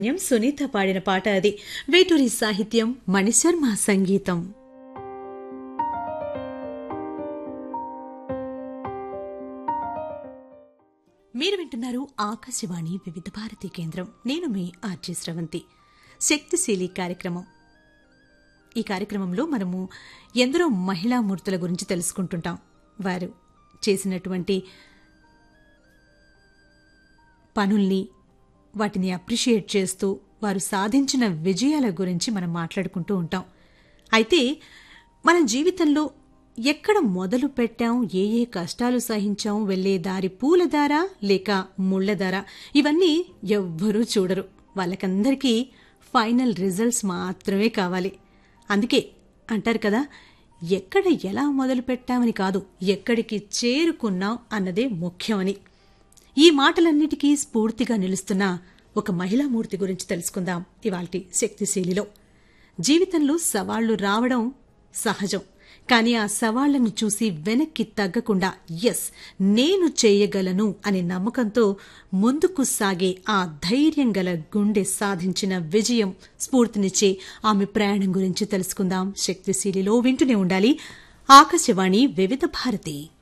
యం సునీత పాడిన పాట అది వేటూరి సాహిత్యం మణిశర్మ సంగీతం మీరు వింటున్నారు ఆకాశవాణి వివిధ భారతి కేంద్రం నేను మీ ఆర్జే స్రవంతి శక్తిశీలి కార్యక్రమం ఈ కార్యక్రమంలో మనము ఎందరో మహిళా మూర్తుల గురించి తెలుసుకుంటుంటాం వారు చేసినటువంటి పనుల్ని వాటిని అప్రిషియేట్ చేస్తూ వారు సాధించిన విజయాల గురించి మనం మాట్లాడుకుంటూ ఉంటాం అయితే మన జీవితంలో ఎక్కడ మొదలు పెట్టాం ఏ ఏ కష్టాలు సహించాం వెళ్లే దారి పూల దారా లేక ముళ్ల దారా ఇవన్నీ ఎవ్వరూ చూడరు వాళ్ళకందరికీ ఫైనల్ రిజల్ట్స్ మాత్రమే కావాలి అందుకే అంటారు కదా ఎక్కడ ఎలా మొదలు పెట్టామని కాదు ఎక్కడికి చేరుకున్నాం అన్నదే ముఖ్యమని ఈ మాటలన్నిటికీ స్ఫూర్తిగా నిలుస్తున్న ఒక మహిళామూర్తి గురించి తెలుసుకుందాం ఇవాల్టి శక్తిశీలిలో జీవితంలో సవాళ్లు రావడం సహజం కానీ ఆ సవాళ్లను చూసి వెనక్కి తగ్గకుండా ఎస్ నేను చేయగలను అనే నమ్మకంతో ముందుకు సాగే ఆ ధైర్యం గల గుండె సాధించిన విజయం స్ఫూర్తినిచ్చే ఆమె ప్రయాణం గురించి తెలుసుకుందాం శక్తిశీలిలో వింటూనే ఉండాలి ఆకాశవాణి వివిధ భారతి